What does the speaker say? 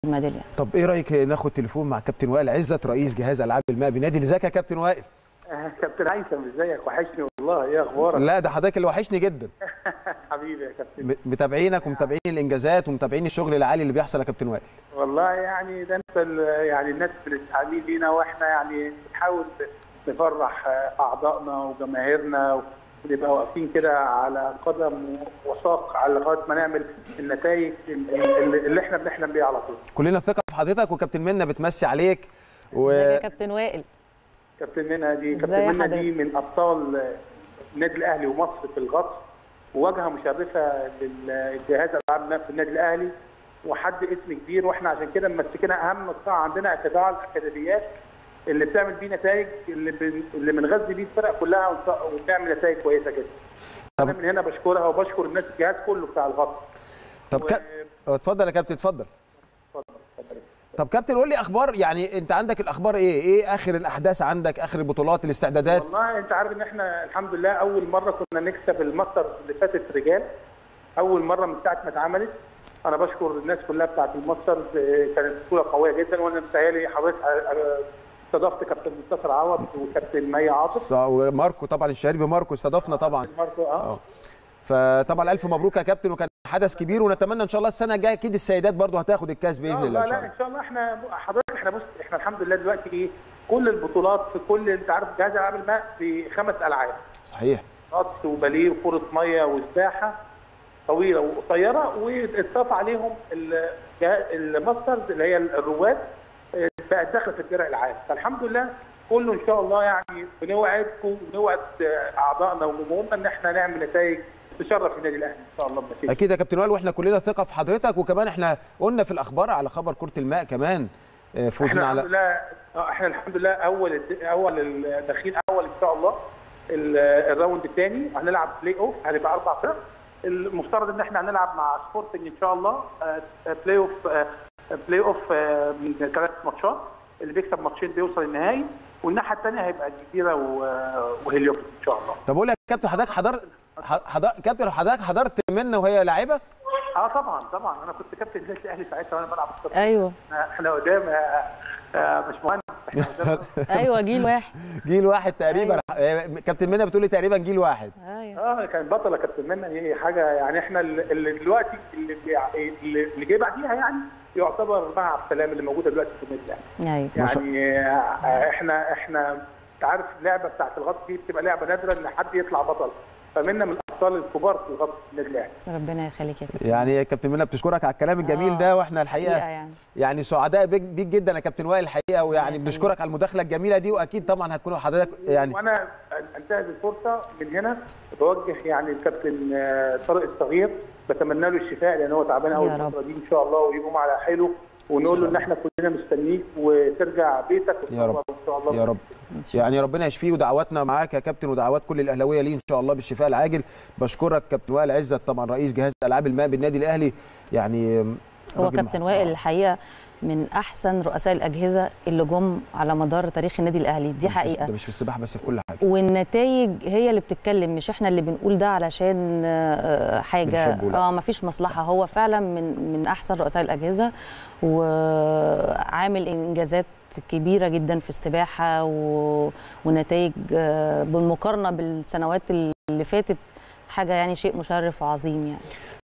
الميداليه طب ايه رايك ناخد تليفون مع كابتن وائل عزت رئيس جهاز العاب الماء بنادي ازيك يا كابتن وائل آه، كابتن هيثم ازيك وحشني والله ايه اخبارك لا ده حضرتك اللي وحشني جدا حبيبي يا كابتن م- متابعينك ومتابعين الانجازات ومتابعين الشغل العالي اللي بيحصل يا كابتن وائل والله يعني ده انت ال- يعني الناس بتتعامل لينا واحنا يعني بنحاول نفرح آه، اعضائنا وجماهيرنا ونبقى واقفين كده على قدم وساق على لغايه ما نعمل النتائج اللي اللي احنا بنحلم بيها على طول كلنا ثقه في حضرتك وكابتن منى بتمسي عليك و... ازيك يا كابتن وائل كابتن منى دي ازاي كابتن منى حضرتك؟ دي من ابطال النادي الاهلي ومصر في الغطس وواجهه مشرفه للجهاز العام في النادي الاهلي وحد اسم كبير واحنا عشان كده ممسكنا اهم قطاع عندنا قطاع الاكاديميات اللي بتعمل بيه نتائج اللي بن... اللي بنغذي بيه الفرق كلها ونط- وبنعمل نتائج كويسه جدا. طب- انا من هنا بشكرها وبشكر الناس الجهاز كله بتاع الغطس. طب و- كا... اتفضل يا كابتن اتفضل اتفضل اتفضل طب كابتن قول لي اخبار يعني انت عندك الاخبار ايه ايه اخر الاحداث عندك اخر البطولات الاستعدادات والله انت عارف ان احنا الحمد لله اول مره كنا نكسب الماستر اللي فاتت رجال اول مره من ساعه ما اتعملت انا بشكر الناس كلها بتاعت الماستر اه، كانت بطوله قويه جدا وانا متهيألي حضرتك اه، اه، استضفت كابتن منتصر عوض وكابتن مي عاطف ص- وماركو طبعا الشهري ماركو استضافنا طبعا ماركو اه فطبعا الف مبروك يا كابتن وكان حدث كبير ونتمنى ان شاء الله السنه الجايه اكيد السيدات برضو هتاخد الكاس باذن لا، الله ان لا شاء لا الله ان شاء الله احنا حضرتك احنا بص احنا الحمد لله دلوقتي ايه كل البطولات في كل انت عارف جهاز العاب الماء في خمس العاب صحيح غطس وباليه وكرة مية وسباحة طويلة وقصيرة واضاف عليهم ال- جه- الماسترز اللي هي الرواد آه، بقت داخلة في الدرع العام فالحمد لله كله ان شاء الله يعني بنوعدكم ونوعد آه، اعضائنا وجمهورنا ان احنا نعمل نتائج تشرف النادي الاهلي ان شاء الله بنتيجة. اكيد يا كابتن وائل واحنا كلنا ثقه في حضرتك وكمان احنا قلنا في الاخبار على خبر كره الماء كمان آه، فوزنا احنا الحمد على لله آه، احنا الحمد لله اول الد- اول ال- داخلين اول ان شاء الله ال- الراوند الثاني هنلعب بلاي اوف هنبقى اربع فرق المفترض ان احنا هنلعب مع سبورتنج ان شاء الله آه، بلاي اوف آه، بلاي اوف آه، من ثلاث ماتشات اللي بيكسب ماتشين بيوصل النهائي والناحيه الثانيه هيبقى الجزيره و- وهليوبوليس ان شاء الله طب قول لي يا كابتن حضرتك حضرت حضر... كابتن حضرتك حضرت منى وهي لاعبه اه طبعا طبعا انا كنت كابتن النادي الاهلي ساعتها وانا بلعب الكرة. ايوه احنا قدام آه، آه، مش مهندس احنا قدام ايوه جيل واحد جيل واحد تقريبا آه، كابتن منى بتقول لي تقريبا جيل واحد ايوه اه كانت بطله كابتن منى هي حاجه يعني احنا اللي اللي دلوقتي اللي اللي اللي جاي بعديها يعني يعتبر مع عبد السلام اللي موجوده دلوقتي في النادي الاهلي ايوه ما شاء- يعني آه، احنا احنا انت عارف اللعبه بتاعت الغطس دي بتبقى لعبه نادره ان حد يطلع بطل فمنا من الابطال الكبار في الغطس في النادي الاهلي ربنا يخليك يا كابتن يعني يا كابتن منى بتشكرك على الكلام الجميل آه، ده واحنا حقيقة الحقيقه يعني يعني سعداء بيك, بيك جدا يا كابتن وائل الحقيقه ويعني يخليك. بنشكرك على المداخله الجميله دي واكيد طبعا هتكون حضرتك يعني وانا انتهز الفرصه من هنا بوجه يعني الكابتن آه، طارق الصغير بتمنى له الشفاء لان هو تعبان قوي يا رب. الفتره دي ان شاء الله ويقوم على حيله ونقول له ان احنا كلنا مستنيك وترجع بيتك يا رب. ان شاء الله يا رب إن شاء يعني ربنا يشفيه ودعواتنا معاك يا كابتن ودعوات كل الاهلاويه ليه ان شاء الله بالشفاء العاجل بشكرك كابتن وائل عزت طبعا رئيس جهاز العاب الماء بالنادي الاهلي يعني هو راجل كابتن محترم. وائل الحقيقه من احسن رؤساء الاجهزه اللي جم على مدار تاريخ النادي الاهلي دي مش في- حقيقه ده مش في السباحه بس في كل حاجه والنتائج هي اللي بتتكلم مش احنا اللي بنقول ده علشان آه، حاجه بنحبه، لا. اه ما فيش مصلحه هو فعلا من من احسن رؤساء الاجهزه وعامل انجازات كبيره جدا في السباحه و... ونتائج آه، بالمقارنه بالسنوات اللي فاتت حاجه يعني شيء مشرف وعظيم يعني